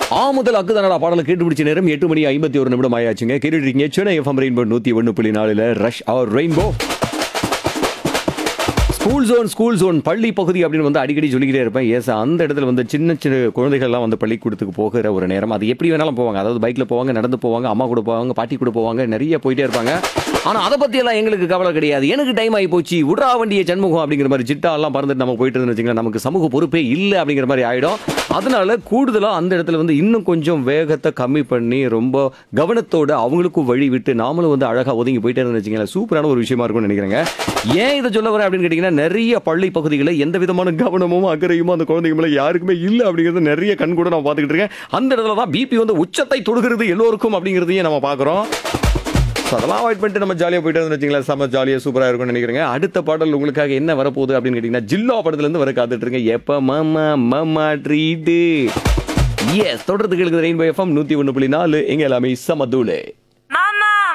ஆ முதல் அக்கு தானடா பாடலை கேட்டு பிடிச்ச நேரம் எட்டு மணி ஐம்பத்தி ஒரு நிமிடம் ஆயாச்சுங்க கேட்டுட்டு இருக்கீங்க சென்னை எஃப்எம் ரெயின்போ நூத்தி ஒன்று புள்ளி நாலுல rush hour rainbow school zone school zone பள்ளி பகுதி அப்படின்னு வந்து அடிக்கடி சொல்லிக்கிட்டே இருப்பேன் எஸ் அந்த இடத்துல வந்து சின்ன சின்ன குழந்தைகள்லாம் வந்து பள்ளிக்கூடத்துக்கு போகிற ஒரு நேரம் அது எப்படி வேணாலும் போவாங்க அதாவது பைக்கில் போவாங்க நடந்து போவாங்க அம்மா கூட போவாங்க பாட்டி கூட போவாங்க நிறைய போயிட்டே இருப்பாங்க ஆனால் அதை பற்றியெல்லாம் எங்களுக்கு கவலை கிடையாது எனக்கு டைம் ஆகி போச்சு விட்றா வண்டிய ஜன்முகம் அப்படிங்கிற மாதிரி சிட்டா எல்லாம் பறந்துட்டு நம்ம போயிட்டு இருந்தோம்னு வச்சுங்களேன் நமக்கு சமூக பொறுப்பே இல்லை அப்படிங்கிற மாதிரி ஆயிடும் அதனால கூடுதலாக அந்த இடத்துல வந்து இன்னும் கொஞ்சம் வேகத்தை கம்மி பண்ணி ரொம்ப கவனத்தோட அவங்களுக்கும் வழி விட்டு நாமளும் வந்து அழகாக ஒதுங்கி போயிட்டே இருந்தோம்னு வச்சுங்களேன் சூப்பரான ஒரு விஷயமா இருக்கும்னு நினைக்கிறேங்க ஏன் இதை சொல்ல வரேன் அப்படின்னு கேட்டிங்கன்னா நிறைய பள்ளி பகுதிகளில் எந்த விதமான கவனமும் அக்கறையும் அந்த குழந்தைங்க மேலே யாருக்குமே இல்லை அப்படிங்கிறது நிறைய கண் கூட நான் பார்த்துக்கிட்டு இருக்கேன் அந்த இடத்துல தான் பிபி வந்து உச்சத்தை தொடுகிறது எல்லோருக்கும் அப்படிங்கிறதையும் நம்ம பார்க்குறோம் ஸோ அதெல்லாம் அவாய்ட் பண்ணிட்டு நம்ம ஜாலியாக போயிட்டு வந்து வச்சுங்களேன் செம்ம ஜாலியாக சூப்பராக இருக்கும்னு நினைக்கிறேங்க அடுத்த பாடல் உங்களுக்காக என்ன வரப்போகுது அப்படின்னு கேட்டிங்கன்னா ஜில்லா படத்துலேருந்து வர காத்துட்டு இருக்கேன் எப்போ மாமா மாமா ட்ரீட்டு எஸ் தொடர்ந்து கேளுக்குது ரெயின்போ எஃப்எம் நூற்றி ஒன்று புள்ளி நாலு எங்க எல்லாமே சமதூளே